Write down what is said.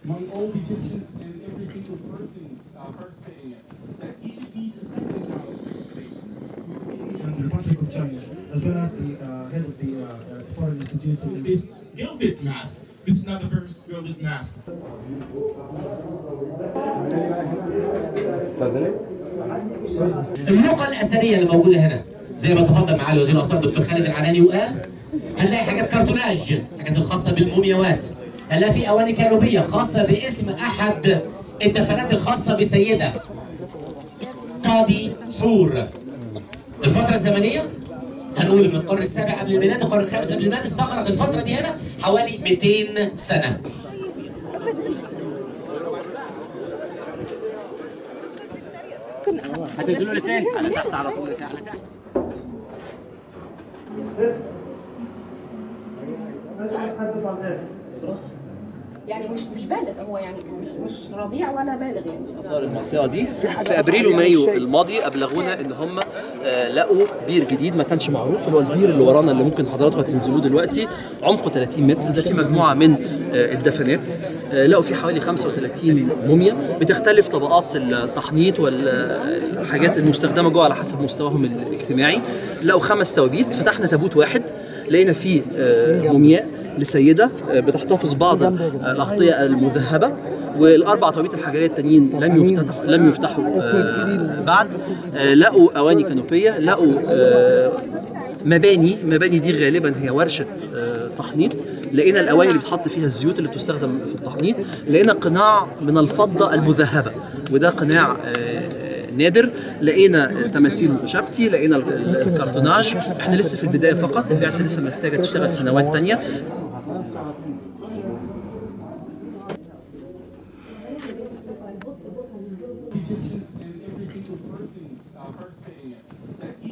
among all the Egyptians and every single person uh, participating in it, that Egypt needs a second account of excavation. and the Republic of China, as well as the uh, head of the uh, uh, foreign institutes in This gilded mask. This is not the first gilded mask. اللغه الاثريه اللي موجوده هنا زي ما تفضل معالي وزير الاثار دكتور خالد العناني وقال هنلاقي حاجات كرتوناج حاجات الخاصه بالمومياوات هنلاقي في اواني كانوبيه خاصه باسم احد الدفنات الخاصه بسيده قاضي حور الفتره الزمنيه هنقول من القرن السابع قبل الميلاد القرن الخامس قبل الميلاد استغرق الفتره دي هنا حوالي 200 سنه هتنزلوا لفين؟ على تحت على طول على تحت يعني مش مش بالغ هو يعني مش مش رضيع ولا بالغ يعني اثار المنطقه دي في ابريل ومايو الماضي ابلغونا ان هم آه، لقوا بير جديد ما كانش معروف اللي هو البير اللي ورانا اللي ممكن حضراتكم هتنزلوه دلوقتي عمقه 30 متر ده في مجموعه من آه، الدفنات آه، لقوا فيه حوالي 35 موميا بتختلف طبقات التحنيط والحاجات المستخدمه جوه على حسب مستواهم الاجتماعي لقوا خمس توابيت فتحنا تابوت واحد لقينا فيه آه، مومياء لسيده آه، بتحتفظ بعض الاغطيه المذهبه والاربع توابيت الحجريه التانيين لم يفتتحوا لم يفتحوا آه، بعد آه، لقوا اواني كانوبيه لقوا آه، مباني مباني دي غالبا هي ورشه آه، تحنيط لقينا الاواني اللي بتحط فيها الزيوت اللي بتستخدم في التحنيط لقينا قناع من الفضه المذهبه وده قناع آه، نادر لقينا تماثيل شبتي لقينا ال- ال- الكرتوناج احنا لسه في البدايه فقط البعثه لسه محتاجه تشتغل سنوات تانية Egyptians and every single person uh, participating in it, that